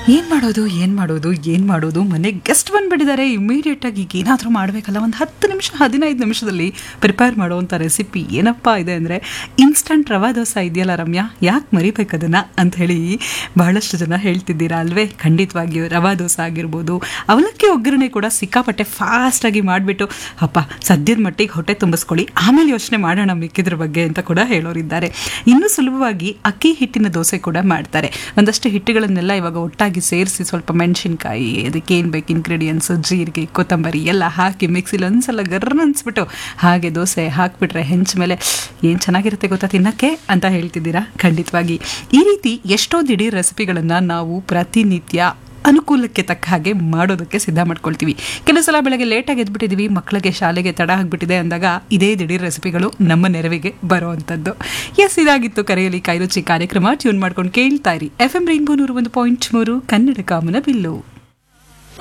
ಏನು ಮಾಡೋದು ಏನು ಮಾಡೋದು ಏನು ಮಾಡೋದು ಮನೆಗೆ ಗೆಸ್ಟ್ ಬಂದುಬಿಟ್ಟಿದ್ದಾರೆ ಇಮಿಡಿಯೇಟಾಗಿ ಈಗ ಏನಾದರೂ ಮಾಡಬೇಕಲ್ಲ ಒಂದು ಹತ್ತು ನಿಮಿಷ ಹದಿನೈದು ನಿಮಿಷದಲ್ಲಿ ಪ್ರಿಪೇರ್ ಮಾಡುವಂಥ ರೆಸಿಪಿ ಏನಪ್ಪ ಇದೆ ಅಂದರೆ ಇನ್ಸ್ಟಂಟ್ ರವಾ ದೋಸೆ ಇದೆಯಲ್ಲ ರಮ್ಯಾ ಯಾಕೆ ಮರಿಬೇಕು ಅದನ್ನು ಅಂತ ಹೇಳಿ ಬಹಳಷ್ಟು ಜನ ಹೇಳ್ತಿದ್ದೀರಾ ಅಲ್ವೇ ಖಂಡಿತವಾಗಿಯೂ ರವಾ ದೋಸೆ ಆಗಿರ್ಬೋದು ಅವಲಕ್ಕಿ ಒಗ್ಗರಣೆ ಕೂಡ ಸಿಕ್ಕಾಪಟ್ಟೆ ಫಾಸ್ಟಾಗಿ ಮಾಡಿಬಿಟ್ಟು ಅಪ್ಪ ಸದ್ಯದ ಮಟ್ಟಿಗೆ ಹೊಟ್ಟೆ ತುಂಬಿಸ್ಕೊಳ್ಳಿ ಆಮೇಲೆ ಯೋಚನೆ ಮಾಡೋಣ ಮಿಕ್ಕಿದ್ರ ಬಗ್ಗೆ ಅಂತ ಕೂಡ ಹೇಳೋರಿದ್ದಾರೆ ಇನ್ನೂ ಸುಲಭವಾಗಿ ಅಕ್ಕಿ ಹಿಟ್ಟಿನ ದೋಸೆ ಕೂಡ ಮಾಡ್ತಾರೆ ಒಂದಷ್ಟು ಹಿಟ್ಟುಗಳನ್ನೆಲ್ಲ ಇವಾಗ ಒಟ್ಟಾಗಿ ಸೇರಿಸಿ ಸ್ವಲ್ಪ ಮೆಣಸಿನ್ಕಾಯಿ ಅದಕ್ಕೆ ಏನು ಬೇಕು ಇಂಗ್ರೀಡಿಯೆಂಟ್ಸ್ ಜೀರಿಗೆ ಕೊತ್ತಂಬರಿ ಎಲ್ಲ ಹಾಕಿ ಮಿಕ್ಸಿಲಿ ಒಂದ್ಸಲ ಗರ್ರ ಅನ್ಸ್ಬಿಟ್ಟು ಹಾಗೆ ದೋಸೆ ಹಾಕ್ಬಿಟ್ರೆ ಹೆಂಚ ಮೇಲೆ ಏನು ಚೆನ್ನಾಗಿರುತ್ತೆ ಗೊತ್ತಾ ತಿನ್ನಕ್ಕೆ ಅಂತ ಹೇಳ್ತಿದ್ದೀರಾ ಖಂಡಿತವಾಗಿ ಈ ರೀತಿ ಎಷ್ಟೋ ದಿಢೀರ್ ರೆಸಿಪಿಗಳನ್ನು ನಾವು ಪ್ರತಿನಿತ್ಯ ಅನುಕೂಲಕ್ಕೆ ತಕ್ಕ ಹಾಗೆ ಮಾಡೋದಕ್ಕೆ ಸಿದ್ಧ ಮಾಡ್ಕೊಳ್ತೀವಿ ಕೆಲವು ಸಲ ಬೆಳಗ್ಗೆ ಲೇಟಾಗಿ ಎದ್ಬಿಟ್ಟಿದ್ದೀವಿ ಮಕ್ಕಳಿಗೆ ಶಾಲೆಗೆ ತಡ ಆಗಿಬಿಟ್ಟಿದೆ ಅಂದಾಗ ಇದೇ ದಿಢೀರ್ ರೆಸಿಪಿಗಳು ನಮ್ಮ ನೆರವಿಗೆ ಬರುವಂಥದ್ದು ಎಸ್ ಇದಾಗಿತ್ತು ಕರೆಯಲಿ ಕೈರುಚಿ ಕಾರ್ಯಕ್ರಮ ಟ್ಯೂನ್ ಮಾಡ್ಕೊಂಡು ಕೇಳ್ತಾ ಇರಿ ಎಫ್ ಎಂ ರೈನ್ಬೋ ನೂರು ಒಂದು ಪಾಯಿಂಟ್ ಮೂರು ಕನ್ನಡ ಕಾಮನ ಬಿಲ್ಲು